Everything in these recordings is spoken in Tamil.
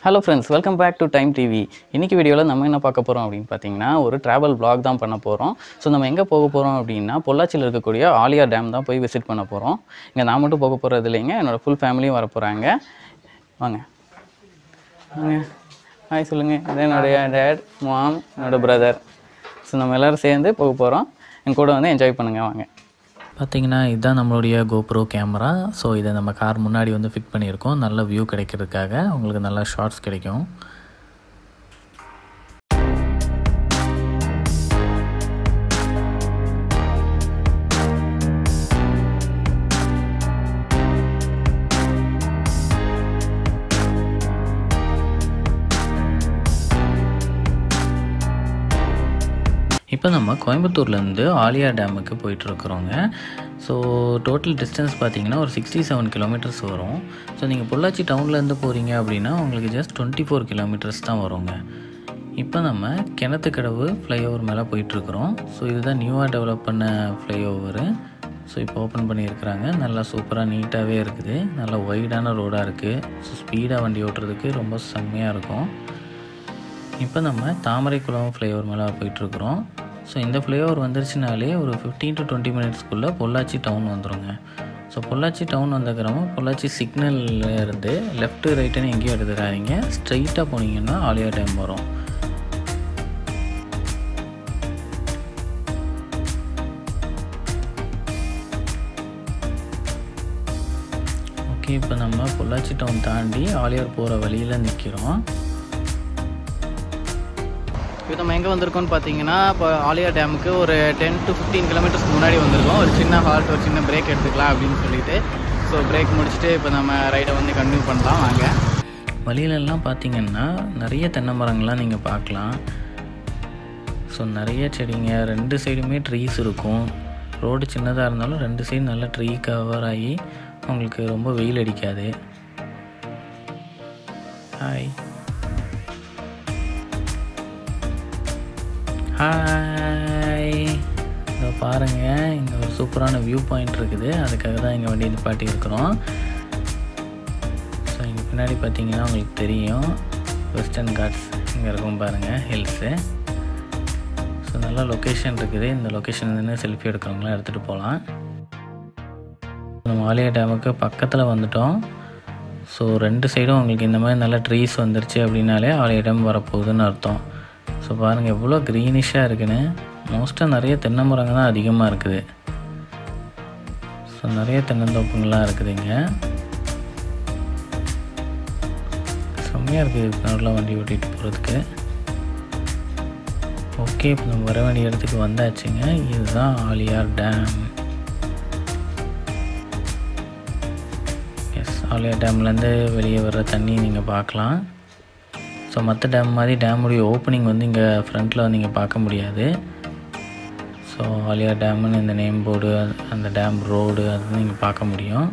Hello friends welcome back to time TV இன்னைக்கு வீடியோவில் நம்ம என்ன பார்க்க போகிறோம் அப்படின்னு பார்த்தீங்கன்னா ஒரு ட்ராவல் vlog தான் பண்ண போகிறோம் ஸோ நம்ம எங்கே போக போகிறோம் அப்படின்னா பொள்ளாச்சியில் இருக்கக்கூடிய ஆலியா டேம் தான் போய் விசிட் பண்ண போகிறோம் இங்கே நான் மட்டும் போக போகிறது இல்லைங்க என்னோடய ஃபுல் ஃபேமிலியும் வர போகிறாங்க வாங்க வாங்க ஹாய் சொல்லுங்கள் இது என்னுடைய டேட் மாம் என்னோட பிரதர் ஸோ நம்ம எல்லோரும் சேர்ந்து போக போகிறோம் என் கூட வந்து என்ஜாய் பண்ணுங்கள் வாங்க பார்த்தீங்கன்னா இதுதான் நம்மளுடைய கோப்ரோ கேமரா ஸோ இதை நம்ம கார் முன்னாடி வந்து ஃபிட் பண்ணியிருக்கோம் நல்ல வியூ கிடைக்கிறதுக்காக உங்களுக்கு நல்ல ஷார்ட்ஸ் கிடைக்கும் இப்போ நம்ம கோயம்புத்தூர்லேருந்து ஆலியா டேமுக்கு போயிட்டுருக்குறோங்க ஸோ டோட்டல் டிஸ்டன்ஸ் பார்த்தீங்கன்னா ஒரு சிக்ஸ்டி செவன் கிலோமீட்டர்ஸ் வரும் ஸோ நீங்கள் பொள்ளாச்சி டவுன்லேருந்து போகிறீங்க அப்படின்னா உங்களுக்கு ஜஸ்ட் டுவெண்ட்டி ஃபோர் கிலோமீட்டர்ஸ் தான் வருங்க இப்போ நம்ம கிணத்துக்கடவு ஃப்ளைஓவர் மேலே போயிட்டுருக்குறோம் ஸோ இதுதான் நியூவாக டெவலப் பண்ண ஃப்ளைஓவரு ஸோ இப்போ ஓப்பன் பண்ணியிருக்கிறாங்க நல்லா சூப்பராக நீட்டாகவே இருக்குது நல்லா ஒய்டான ரோடாக இருக்குது ஸோ ஸ்பீடாக வண்டி ஓட்டுறதுக்கு ரொம்ப செம்மையாக இருக்கும் இப்போ நம்ம தாமரைக்குளம் ஃப்ளைஓவர் மேலே போயிட்டுருக்குறோம் ஸோ இந்த ஃப்ளைஓவர் வந்துருச்சுனாலே ஒரு ஃபிஃப்டீன் டு டுவெண்ட்டி மினிட்ஸ்க்குள்ளே பொள்ளாச்சி டவுன் வந்துருங்க ஸோ பொள்ளாச்சி டவுன் வந்துக்கிறோமோ பொள்ளாச்சி சிக்னல்ல இருந்து லெஃப்ட்டு ரைட்டுன்னு எங்கேயும் எடுத்துடாதீங்க ஸ்ட்ரைட்டாக போனீங்கன்னா ஆலியா டேம் வரும் ஓகே இப்போ நம்ம பொள்ளாச்சி டவுன் தாண்டி ஆலியார் போகிற வழியில் நிற்கிறோம் இப்போ நம்ம எங்கே வந்திருக்கோம்னு பார்த்தீங்கன்னா இப்போ ஆலியா டேமுக்கு ஒரு டென் டு ஃபிஃப்டீன் கிலோமீட்டர்ஸ்க்கு முன்னாடி வந்திருக்கோம் ஒரு சின்ன ஹால்ட் ஒரு சின்ன பிரேக் எடுத்துக்கலாம் அப்படின்னு சொல்லிட்டு ஸோ பிரேக் முடிச்சுட்டு இப்போ நம்ம ரைடை வந்து கண்டினியூ பண்ணலாம் வாங்க வழியிலெல்லாம் பார்த்தீங்கன்னா நிறைய தென்னை மரங்கள்லாம் நீங்கள் பார்க்கலாம் ஸோ நிறைய செடிங்க ரெண்டு சைடுமே ட்ரீஸ் இருக்கும் ரோடு சின்னதாக இருந்தாலும் ரெண்டு சைடு நல்லா ட்ரீ கவர் ஆகி உங்களுக்கு ரொம்ப வெயில் அடிக்காது ஹாய் ஹாய் இதோ பாருங்கள் இங்கே ஒரு சூப்பரான வியூ பாயிண்ட் இருக்குது அதுக்காக தான் இங்கே வண்டி நிப்பாட்டி இருக்கிறோம் ஸோ இங்கே பின்னாடி பார்த்தீங்கன்னா உங்களுக்கு தெரியும் வெஸ்டர்ன் காட்ஸ் இங்கே இருக்கும் பாருங்கள் ஹில்ஸு ஸோ நல்ல லொக்கேஷன் இருக்குது இந்த லொக்கேஷன் நின்று செல்ஃபி எடுக்கிறவங்களாம் எடுத்துகிட்டு போகலாம் நம்ம ஆலியா டேமுக்கு பக்கத்தில் வந்துட்டோம் ஸோ ரெண்டு சைடும் உங்களுக்கு இந்த மாதிரி நல்ல ட்ரீஸ் வந்துருச்சு அப்படின்னாலே ஆலியா டேம் வரப்போகுதுன்னு அர்த்தம் ஸோ பாருங்கள் எவ்வளோ க்ரீனிஷாக இருக்குன்னு மோஸ்ட்டாக நிறைய தென்னை மரங்க தான் அதிகமாக இருக்குது ஸோ நிறைய தென்னந்தோப்புங்கள்லாம் இருக்குதுங்க செம்மையாக இருக்குது நல்லா வண்டி ஓட்டிகிட்டு போகிறதுக்கு ஓகே இப்போ நம்ம வர வேண்டிய இடத்துக்கு வந்தாச்சுங்க இதுதான் ஆலியார் டேம் எஸ் ஆலியார் டேம்லேருந்து வெளியே வர்ற தண்ணி நீங்கள் பார்க்கலாம் ஸோ மற்ற டேம் மாதிரி டேமுடைய ஓப்பனிங் வந்து இங்கே ஃப்ரண்ட்டில் நீங்கள் பார்க்க முடியாது ஸோ ஆலியா டேம்னு இந்த நேம் போர்டு அந்த டேம் ரோடு அது நீங்கள் பார்க்க முடியும்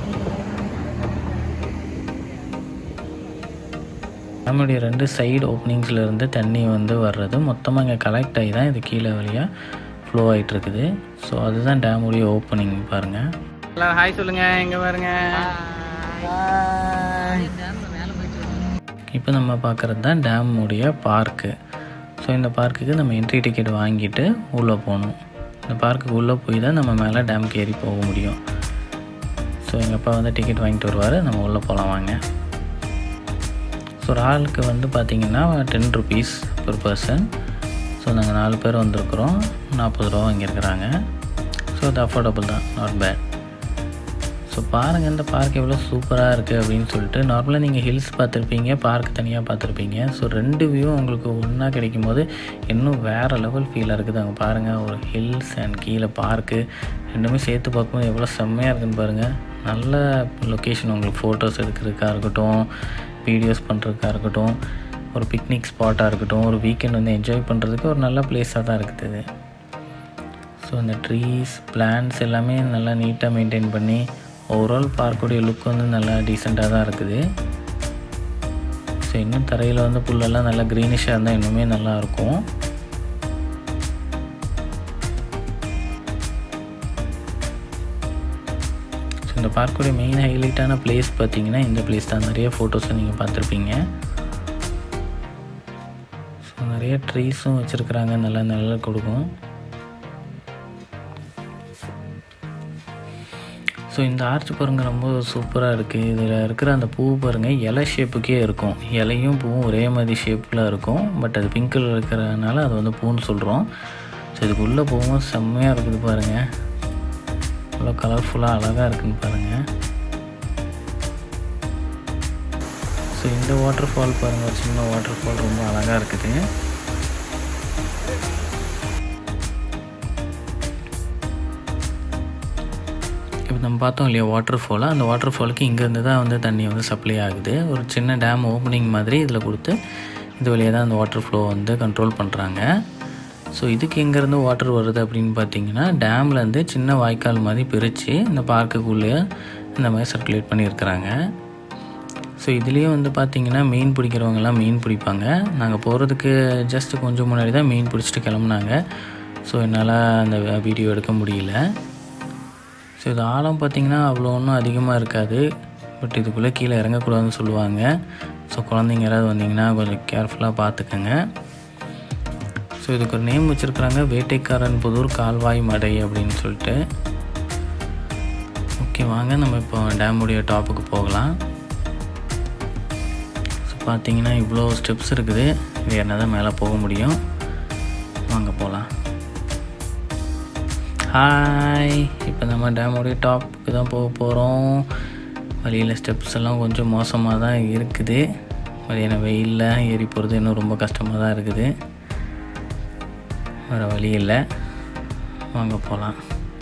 டேமுடைய ரெண்டு சைடு ஓப்பனிங்ஸில் இருந்து தண்ணி வந்து வர்றது மொத்தமாக இங்கே கலெக்ட் ஆகி தான் இது கீழே வழியாக ஃப்ளோ ஆகிட்டு இருக்குது ஸோ அதுதான் டேமுடைய ஓப்பனிங் பாருங்கள் எல்லாரும் ஹாய் சொல்லுங்கள் எங்கே பாருங்க இப்போ நம்ம பார்க்குறது தான் டேமுடைய பார்க்கு ஸோ இந்த பார்க்குக்கு நம்ம என்ட்ரி டிக்கெட் வாங்கிட்டு உள்ளே போகணும் இந்த பார்க்குக்கு உள்ளே போய் தான் நம்ம மேலே டேமுக்கு ஏறி போக முடியும் ஸோ எங்கள் அப்பா வந்து டிக்கெட் வாங்கிட்டு வருவார் நம்ம உள்ளே போகலாம் வாங்க ஸோ ஒரு ஆளுக்கு வந்து பார்த்திங்கன்னா ten rupees per person so நாங்கள் நாலு பேர் வந்திருக்கிறோம் நாற்பது ரூபா வாங்கியிருக்கிறாங்க ஸோ அது அஃபோர்டபுள் தான் நாட் பேட் ஸோ பாருங்கள் இந்த பார்க் எவ்வளோ சூப்பராக இருக்குது அப்படின்னு சொல்லிட்டு நார்மலாக நீங்கள் ஹில்ஸ் பார்த்துருப்பீங்க பார்க் தனியாக பார்த்துருப்பீங்க ஸோ ரெண்டு வியூ உங்களுக்கு ஒன்றா கிடைக்கும் போது இன்னும் வேறு லெவல் ஃபீலாக இருக்குது அங்கே பாருங்கள் ஒரு ஹில்ஸ் அண்ட் கீழே பார்க்கு ரெண்டுமே சேர்த்து பார்க்கும்போது எவ்வளோ செம்மையாக இருக்குன்னு பாருங்கள் நல்ல லொக்கேஷன் உங்களுக்கு ஃபோட்டோஸ் எடுக்கிறதுக்காக இருக்கட்டும் வீடியோஸ் பண்ணுறதுக்காக இருக்கட்டும் ஒரு பிக்னிக் ஸ்பாட்டாக இருக்கட்டும் ஒரு வீக்கெண்ட் வந்து என்ஜாய் பண்ணுறதுக்கு ஒரு நல்ல பிளேஸாக தான் இருக்குது இது ஸோ இந்த ட்ரீஸ் பிளான்ஸ் எல்லாமே நல்லா நீட்டாக மெயின்டைன் பண்ணி ஓவரால் பார்க்குடைய லுக் வந்து நல்லா டீசெண்டாக தான் இருக்குது ஸோ இன்னும் தரையில் வந்து புல்லெல்லாம் நல்லா க்ரீனிஷாக இருந்தால் இன்னுமே நல்லா இருக்கும் ஸோ இந்த பார்க்குடைய மெயின் ஹைலைட்டான பிளேஸ் பார்த்தீங்கன்னா இந்த பிளேஸ் தான் நிறைய ஃபோட்டோஸை நீங்கள் பார்த்துருப்பீங்க நிறைய ட்ரீஸும் வச்சுருக்குறாங்க நல்லா நிழல் கொடுக்கும் ஸோ இந்த ஆர்ச் பாருங்க ரொம்ப சூப்பராக இருக்குது இதில் இருக்கிற அந்த பூ பாருங்கள் இலை ஷேப்புக்கே இருக்கும் இலையும் பூவும் ஒரே மாதிரி ஷேப்பில் இருக்கும் பட் அது பிங்க் கலர் இருக்கிறதுனால அது வந்து பூன்னு சொல்கிறோம் ஸோ இதுக்குள்ளே போகவும் செம்மையாக இருக்குது பாருங்கள் அவ்வளோ கலர்ஃபுல்லாக அழகாக இருக்குன்னு பாருங்கள் ஸோ இந்த வாட்டர் ஃபால் பாருங்கள் ஒரு சின்ன வாட்டர் ஃபால் ரொம்ப அழகாக இருக்குது இப்போ நம்ம பார்த்தோம் இல்லையா வாட்டர் ஃபாலை அந்த வாட்டர் ஃபாலுக்கு இங்கேருந்து தான் வந்து தண்ணி வந்து சப்ளை ஆகுது ஒரு சின்ன டேம் ஓப்பனிங் மாதிரி இதில் கொடுத்து இது வழியாக தான் அந்த வாட்டர் ஃப்ளோ வந்து கண்ட்ரோல் பண்ணுறாங்க ஸோ இதுக்கு எங்கேருந்து வாட்டர் வருது அப்படின்னு பார்த்தீங்கன்னா டேம்லேருந்து சின்ன வாய்க்கால் மாதிரி பிரித்து இந்த பார்க்குக்குள்ளே இந்த மாதிரி சர்க்குலேட் பண்ணியிருக்கிறாங்க ஸோ இதுலேயே வந்து பார்த்திங்கன்னா மீன் பிடிக்கிறவங்கலாம் மீன் பிடிப்பாங்க நாங்கள் போகிறதுக்கு ஜஸ்ட் கொஞ்சம் முன்னாடி தான் மீன் பிடிச்சிட்டு கிளம்புனாங்க ஸோ என்னால் அந்த வீடியோ எடுக்க முடியல ஸோ இது ஆழம் பார்த்திங்கன்னா அவ்வளோ ஒன்றும் அதிகமாக இருக்காது பட் இதுக்குள்ளே கீழே இறங்கக்கூடாதுன்னு சொல்லுவாங்க ஸோ குழந்தைங்க யாராவது வந்தீங்கன்னா கொஞ்சம் கேர்ஃபுல்லாக பார்த்துக்கங்க ஸோ இதுக்கு ஒரு நேம் வச்சுருக்குறாங்க வேட்டைக்காரன் புதூர் கால்வாய் மடை அப்படின்னு சொல்லிட்டு ஓகே வாங்க நம்ம இப்போ டேமுடைய டாப்புக்கு போகலாம் ஸோ பார்த்தீங்கன்னா இவ்வளோ ஸ்டெப்ஸ் இருக்குது இது என்ன தான் மேலே போக முடியும் வாங்க போகலாம் ஹாய் இப்போ நம்ம டேமுடைய டாப்புக்கு தான் போக போகிறோம் வழியில் ஸ்டெப்ஸ் எல்லாம் கொஞ்சம் மோசமாக தான் இருக்குது மதியான வெயிலில் ஏறி போகிறது இன்னும் ரொம்ப கஷ்டமாக தான் இருக்குது வேறு வழி இல்லை வாங்க போகலாம்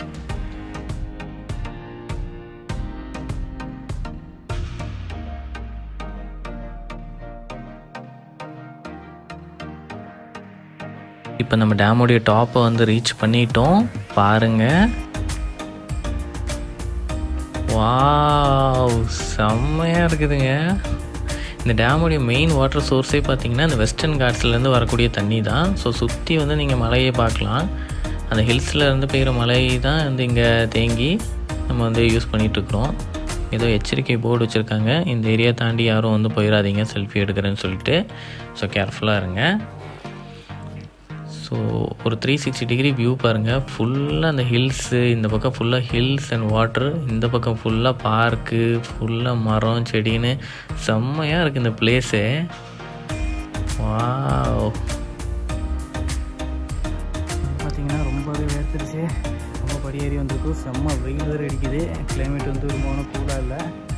இப்போ நம்ம டேமுடைய டாப்பை வந்து ரீச் பண்ணிட்டோம் பாருங்க வாவ் செம்மையாக இருக்குதுங்க இந்த டேமுடைய மெயின் வாட்டர் சோர்ஸே பார்த்தீங்கன்னா இந்த வெஸ்டர்ன் காட்ஸ்லேருந்து வரக்கூடிய தண்ணி தான் ஸோ சுற்றி வந்து நீங்கள் மலையை பார்க்கலாம் அந்த ஹில்ஸில் இருந்து பெய்கிற மழை தான் வந்து இங்கே தேங்கி நம்ம வந்து யூஸ் பண்ணிகிட்ருக்குறோம் ஏதோ எச்சரிக்கை போர்டு வச்சுருக்காங்க இந்த ஏரியா தாண்டி யாரும் வந்து போயிடாதீங்க செல்ஃபி எடுக்கிறேன்னு சொல்லிட்டு ஸோ கேர்ஃபுல்லாக இருங்க ஸோ ஒரு த்ரீ சிக்ஸ்டி டிகிரி வியூ பாருங்கள் ஃபுல்லாக அந்த ஹில்ஸு இந்த பக்கம் ஃபுல்லாக ஹில்ஸ் அண்ட் வாட்டர் இந்த பக்கம் ஃபுல்லாக பார்க்கு ஃபுல்லாக மரம் செடின்னு செம்மையாக இருக்குது இந்த பிளேஸு வாவ் பார்த்தீங்கன்னா ரொம்பவே வேர்த்துருச்சு ரொம்ப படி ஏறி வந்திருக்கும் செம்ம வெயில் வேறு அடிக்குது கிளைமேட் வந்து ரொம்ப கூலாக இல்லை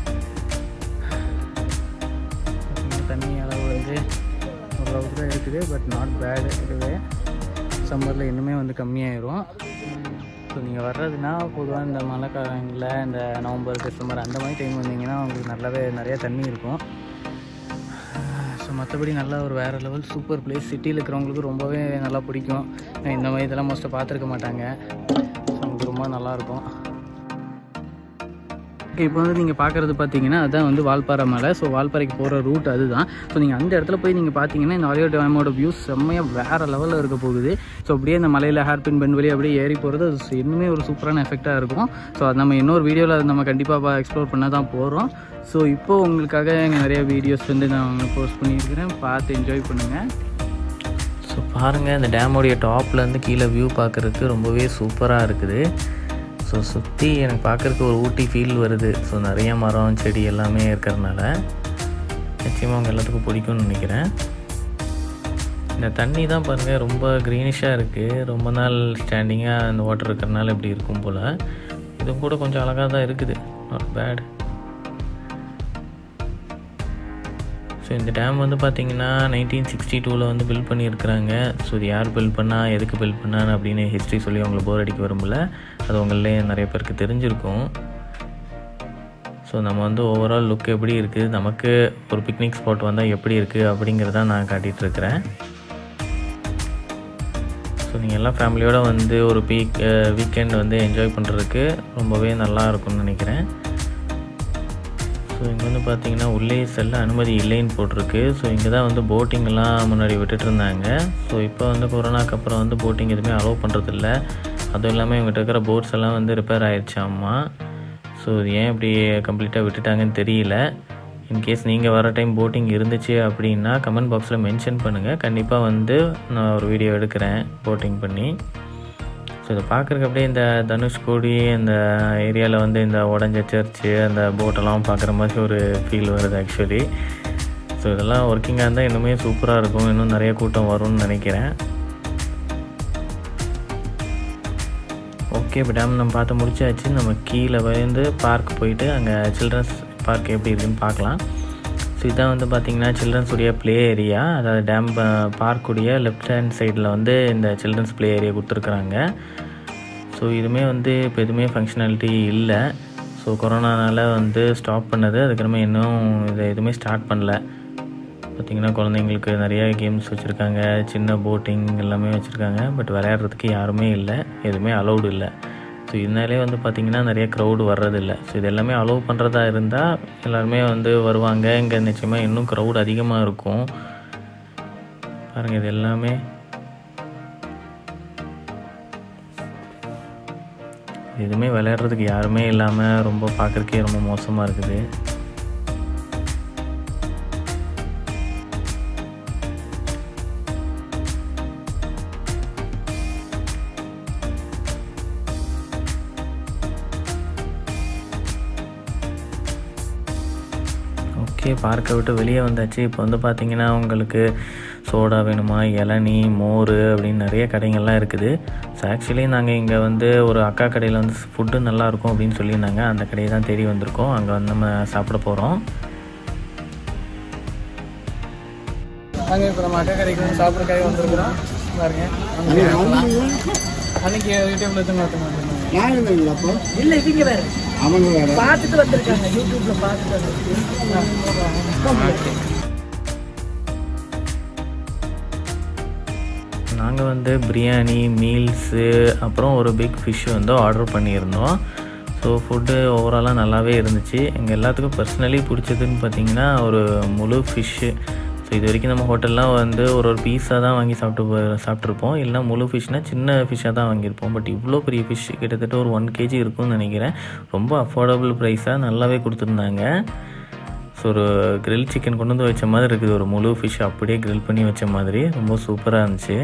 பார்த்தீங்கன்னா தண்ணி அளவு வந்து ஓரளவுக்கு தான் இருக்குது பட் நாட் பேடு இதுவே சம்மரில் இன்னுமே வந்து கம்மியாயிரும் ஸோ நீங்கள் வர்றதுனா பொதுவாக இந்த மழைக்காலங்களில் இந்த நவம்பர் டிசம்பர் அந்த மாதிரி டைம் வந்தீங்கன்னா உங்களுக்கு நல்லாவே நிறைய தண்ணி இருக்கும் ஸோ மற்றபடி நல்லா ஒரு வேறு லெவல் சூப்பர் பிளேஸ் சிட்டியில் இருக்கிறவங்களுக்கு ரொம்பவே நல்லா பிடிக்கும் இந்த மாதிரி இதெல்லாம் மோஸ்ட்டாக பார்த்துருக்க மாட்டாங்க ஸோ உங்களுக்கு ரொம்ப நல்லாயிருக்கும் ஓகே இப்போ வந்து நீங்கள் பார்க்குறது பார்த்தீங்கன்னா அதுதான் வந்து வால்பாறை மலை ஸோ வால்பாறைக்கு போகிற ரூட் அதுதான் ஸோ நீங்கள் அந்த இடத்துல போய் நீங்கள் பார்த்தீங்கன்னா இந்த ஆரியோ டேமோட வியூஸ் செம்மையாக வேறு லெவலில் இருக்க போகுது ஸோ அப்படியே இந்த மலையில் ஹேர்பின் பென் வழி அப்படியே ஏறி போகிறது அது இன்னுமே ஒரு சூப்பரான எஃபெக்டாக இருக்கும் ஸோ அது நம்ம இன்னொரு வீடியோவில் அது நம்ம கண்டிப்பாக எக்ஸ்ப்ளோர் பண்ண தான் போகிறோம் ஸோ இப்போ உங்களுக்காக இங்கே நிறைய வீடியோஸ் வந்து நான் போஸ்ட் பண்ணியிருக்கிறேன் பார்த்து என்ஜாய் பண்ணுங்கள் ஸோ பாருங்கள் இந்த டேமுடைய டாப்லேருந்து கீழே வியூ பார்க்குறதுக்கு ரொம்பவே சூப்பராக இருக்குது ஸோ சுற்றி எனக்கு பார்க்குறதுக்கு ஒரு ஊட்டி ஃபீல் வருது ஸோ நிறைய மரம் செடி எல்லாமே இருக்கிறதுனால நிச்சயமாக அவங்க எல்லாத்துக்கும் பிடிக்கும்னு நினைக்கிறேன் இந்த தண்ணி தான் பாருங்கள் ரொம்ப க்ரீனிஷாக இருக்குது ரொம்ப நாள் ஸ்டாண்டிங்காக அந்த வாட்டர் இருக்கிறனால இப்படி இருக்கும் போல் இது கூட கொஞ்சம் அழகாக தான் இருக்குது நாட் பேட் ஸோ இந்த டேம் வந்து பார்த்திங்கன்னா நைன்டீன் சிக்ஸ்டி டூவில் வந்து பில்ட் பண்ணியிருக்கிறாங்க ஸோ இது யார் பில்ட் பண்ணா எதுக்கு பில்ட் பண்ணான்னு அப்படின்னு ஹிஸ்ட்ரி சொல்லி அவங்கள போர் அடிக்க வரும்ல அது உங்களே நிறைய பேருக்கு தெரிஞ்சிருக்கும் ஸோ நம்ம வந்து ஓவரால் லுக் எப்படி இருக்குது நமக்கு ஒரு பிக்னிக் ஸ்பாட் வந்தால் எப்படி இருக்குது அப்படிங்கிறத நான் காட்டிகிட்ருக்கிறேன் ஸோ நீங்கள் எல்லாம் ஃபேமிலியோடு வந்து ஒரு பீக் வீக்கெண்ட் வந்து என்ஜாய் பண்ணுறதுக்கு ரொம்பவே நல்லா இருக்கும்னு நினைக்கிறேன் ஸோ இங்கே வந்து பார்த்தீங்கன்னா உள்ளே செல்ல அனுமதி இல்லைன்னு போட்டிருக்கு ஸோ இங்கே தான் வந்து போட்டிங்லாம் முன்னாடி விட்டுட்டு இருந்தாங்க ஸோ இப்போ வந்து கொரோனாக்கு அப்புறம் வந்து போட்டிங் எதுவுமே அலோவ் பண்ணுறதில்ல அதுவும் இல்லாமல் இவங்ககிட்ட இருக்கிற போட்ஸ் எல்லாம் வந்து ரிப்பேர் ஆயிடுச்சாம்மா ஸோ இது ஏன் இப்படி கம்ப்ளீட்டாக விட்டுட்டாங்கன்னு தெரியல இன்கேஸ் நீங்கள் வர டைம் போட்டிங் இருந்துச்சு அப்படின்னா கமெண்ட் பாக்ஸில் மென்ஷன் பண்ணுங்கள் கண்டிப்பாக வந்து நான் ஒரு வீடியோ எடுக்கிறேன் போட்டிங் பண்ணி ஸோ இதை பார்க்குறக்கு அப்படியே இந்த தனுஷ்கோடி இந்த ஏரியாவில் வந்து இந்த உடஞ்ச சர்ச்சு அந்த போட்டெல்லாம் பார்க்குற மாதிரி ஒரு ஃபீல் வருது ஆக்சுவலி ஸோ இதெல்லாம் ஒர்க்கிங்காக இருந்தால் இன்னுமே சூப்பராக இருக்கும் இன்னும் நிறைய கூட்டம் வரும்னு நினைக்கிறேன் ஓகே இப்போ டேம் நம்ம பார்த்து முடிச்சாச்சு நம்ம கீழே வந்து பார்க் போயிட்டு அங்கே சில்ட்ரன்ஸ் பார்க் எப்படி இருக்குன்னு பார்க்கலாம் ஸோ இதான் வந்து பார்த்திங்கன்னா சில்ட்ரன்ஸ் உடைய ப்ளே ஏரியா அதாவது டேம் பார்க்குடைய லெஃப்ட் ஹேண்ட் சைடில் வந்து இந்த சில்ட்ரன்ஸ் ப்ளே ஏரியா கொடுத்துருக்குறாங்க ஸோ இதுவுமே வந்து இப்போ எதுவுமே ஃபங்க்ஷனாலிட்டி இல்லை ஸோ கொரோனானால வந்து ஸ்டாப் பண்ணது அதுக்கப்புறமா இன்னும் இதை எதுவுமே ஸ்டார்ட் பண்ணல பார்த்திங்கன்னா குழந்தைங்களுக்கு நிறைய கேம்ஸ் வச்சுருக்காங்க சின்ன போட்டிங் எல்லாமே வச்சுருக்காங்க பட் விளையாடுறதுக்கு யாருமே இல்லை எதுவுமே அலௌடு இல்லை ஸோ இதனாலே வந்து பார்த்திங்கன்னா நிறைய க்ரௌடு வர்றதில்ல ஸோ இது எல்லாமே அலோவ் பண்ணுறதா இருந்தால் எல்லாருமே வந்து வருவாங்க இங்கே நிச்சயமாக இன்னும் க்ரௌட் அதிகமாக இருக்கும் பாருங்கள் இது எல்லாமே எதுவுமே விளையாடுறதுக்கு யாருமே இல்லாமல் ரொம்ப பார்க்குறக்கே ரொம்ப மோசமாக இருக்குது ஓகே பார்க்கை விட்டு வெளியே வந்தாச்சு இப்போ வந்து பார்த்தீங்கன்னா உங்களுக்கு சோடா வேணுமா இளநீ மோர் அப்படின்னு நிறைய கடைகள்லாம் இருக்குது ஸோ ஆக்சுவலி நாங்கள் இங்கே வந்து ஒரு அக்கா கடையில் வந்து ஃபுட்டு நல்லாயிருக்கும் அப்படின்னு சொல்லியிருந்தாங்க அந்த கடையை தான் தேடி வந்திருக்கோம் அங்கே வந்து நம்ம சாப்பிட போகிறோம் நாங்கள் இப்போ நம்ம அக்கா கடைக்கு வந்து சாப்பிட்றதுக்காக வந்திருக்கிறோம் பாருங்க அங்கே பார்க்கலாம். அன்னைக்கு யூடியூப்ல இருந்து பார்த்து யார் இருந்தீங்களா அப்போ இல்ல இவங்க வேற அவங்க வேற பார்த்துட்டு வந்திருக்காங்க யூடியூப்ல பார்த்துட்டு வந்திருக்காங்க நாங்கள் வந்து பிரியாணி மீல்ஸு அப்புறம் ஒரு பிக் ஃபிஷ் வந்து ஆர்டர் பண்ணியிருந்தோம் ஸோ ஃபுட்டு ஓவராலாக நல்லாவே இருந்துச்சு எங்கள் எல்லாத்துக்கும் பர்சனலி பிடிச்சதுன்னு பார்த்தீங்கன்னா ஒரு முழு ஃபிஷ்ஷு ஸோ இது வரைக்கும் நம்ம ஹோட்டல்லாம் வந்து ஒரு ஒரு பீஸாக தான் வாங்கி சாப்பிட்டு போ- சாப்பிட்ருப்போம் இல்லைனா முழு ஃபிஷ்னால் சின்ன ஃபிஷ்ஷாக தான் வாங்கியிருப்போம் பட் இவ்வளோ பெரிய ஃபிஷ் கிட்டத்தட்ட ஒரு ஒன் கேஜி இருக்கும்னு நினைக்கிறேன் ரொம்ப அஃபோர்டபுள் ப்ரைஸாக நல்லாவே கொடுத்துருந்தாங்க ஸோ ஒரு கிரில் சிக்கன் கொண்டு வந்து வச்ச மாதிரி இருக்குது ஒரு முழு ஃபிஷ் அப்படியே கிரில் பண்ணி வச்ச மாதிரி ரொம்ப சூப்பராக இருந்துச்சு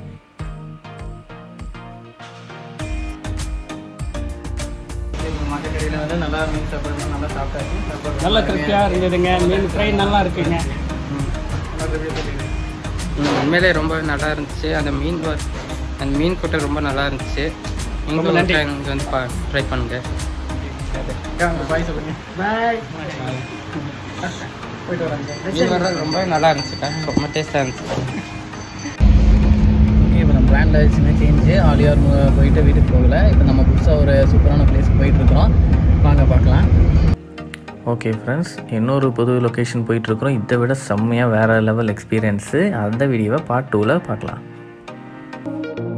மற்ற கடையில் வந்து நல்லா மீன் சாப்பிடணும் நல்லா சாப்பிட்டாச்சு சாப்பாடு நல்ல திருப்தியாக இருந்ததுங்க மீன் ஃப்ரை நல்லா இருக்குங்க நல்லா review சொல்லிடுங்க. ம், உண்மையிலே ரொம்ப நல்லா இருந்துச்சு அந்த மீன் வ- அந்த மீன் கூட்டம் ரொம்ப நல்லா இருந்துச்சு நீங்களும் ஒரு time இங்க வந்து பா ட்ரை பண்ணுங்க பாய் சொல்லுங்க பாய் போயிட்டு வராங்க மீன் வர்றது ரொம்ப நல்லா இருந்துச்சுக்கா ரொம்ப டேஸ்ட்டாக இருந்துச்சு ஓகே இப்போ நம்ம பிளான்ல சின்ன சேஞ்சு ஆலியார் மு- போயிட்டு வீட்டுக்கு போகல இப்போ நம்ம புதுசாக ஒரு சூப்பரான பிளேஸ் போயிட்டு இருக்கிறோம் வாங்க பார்க்கலாம் ஓகே ஃப்ரெண்ட்ஸ் இன்னொரு புது லொக்கேஷன் போயிட்டுருக்குறோம் இதை விட செம்மையாக வேறு லெவல் எக்ஸ்பீரியன்ஸு அந்த வீடியோவை பார்ட் டூவில் பார்க்கலாம்